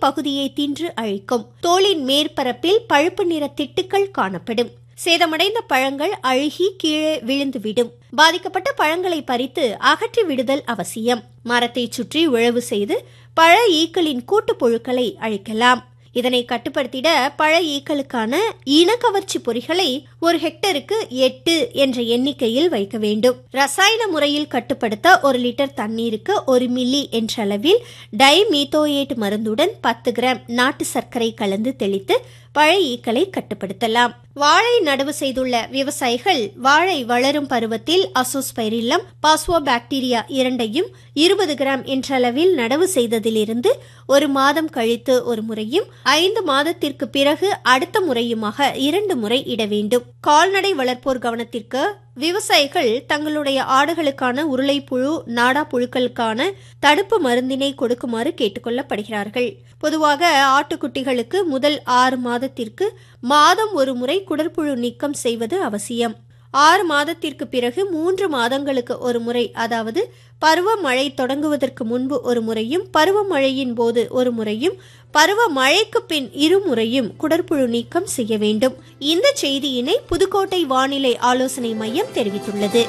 பகுதியை தின்று அழிக்கும் தோலின் மேற்பரப்பில் பழுப்பு நிற திட்டுக்கள் காணப்படும் சேதமடைந்த பழங்கள் அழுகி கீழே விழுந்துவிடும் பாதிக்கப்பட்ட பழங்களை பறித்து அகற்றி விடுதல் அவசியம் மரத்தை சுற்றி உழவு செய்து பழ ஈக்களின் கூட்டுப் புழுக்களை அழிக்கலாம் இதனை கட்டுப்படுத்திட பழ ஈக்களுக்கான இனக்கவர்ச்சி பொறிகளை ஒரு ஹெக்டருக்கு எட்டு என்ற எண்ணிக்கையில் வைக்க வேண்டும் ரசாயன முறையில் கட்டுப்படுத்த ஒரு லிட்டர் தண்ணீருக்கு ஒரு மில்லி என்ற அளவில் டைமீத்தோயேட் மருந்துடன் பத்து கிராம் நாட்டு சர்க்கரை கலந்து தெளித்து பழ ஈக்களை கட்டுப்படுத்தலாம் வாழை நடவு செய்துள்ள விவசாயிகள் வாழை வளரும் பருவத்தில் அசோஸ்பைரில்லம் பாஸ்வோ பாக்டீரியா இரண்டையும் இருபது கிராம் என்ற அளவில் நடவு செய்ததிலிருந்து ஒரு மாதம் கழித்து ஒரு முறையும் ஐந்து மாதத்திற்கு பிறகு அடுத்த முறையுமாக இரண்டு முறை இட வேண்டும் கால்நடை வளர்ப்போர் கவனத்திற்கு விவசாயிகள் தங்களுடைய ஆடுகளுக்கான உருளை புழு நாடா புழுக்களுக்கான தடுப்பு மருந்தினை கொடுக்குமாறு கேட்டுக்கொள்ளப்படுகிறார்கள் பொதுவாக ஆட்டுக்குட்டிகளுக்கு முதல் ஆறு மாதத்திற்கு மாதம் ஒரு முறை குடற்புழு நீக்கம் செய்வது அவசியம் ஆறு மாதத்திற்கு பிறகு மூன்று மாதங்களுக்கு ஒரு முறை அதாவது பருவமழை தொடங்குவதற்கு முன்பு ஒரு முறையும் பருவமழையின் போது ஒரு முறையும் பருவ மழைக்கு பின் இருமுறையும் குடற்புழு நீக்கம் செய்ய வேண்டும் இந்த செய்தியினை புதுக்கோட்டை வானிலை ஆலோசனை மையம் தெரிவித்துள்ளது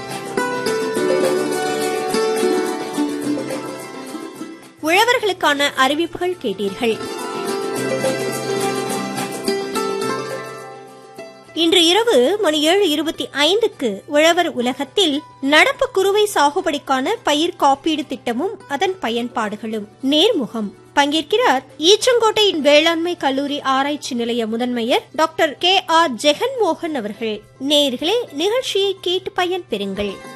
உழவர்களுக்கான அறிவிப்புகள் கேட்டீர்கள் இன்று இரவு மணி ஏழு இருபத்தி ஐந்துக்கு உழவர் உலகத்தில் நடப்பு குறுவை சாகுபடிக்கான பயிர் காப்பீடு திட்டமும் அதன் பயன்பாடுகளும் நேர்முகம் பங்கேற்கிறார் ஈச்சங்கோட்டையின் வேளாண்மை கல்லூரி ஆராய்ச்சி நிலைய முதன்மையர் டாக்டர் கே ஆர் ஜெகன்மோகன் அவர்கள் நேர்களே நிகழ்ச்சியை கேட்டு பயன் பெறுங்கள்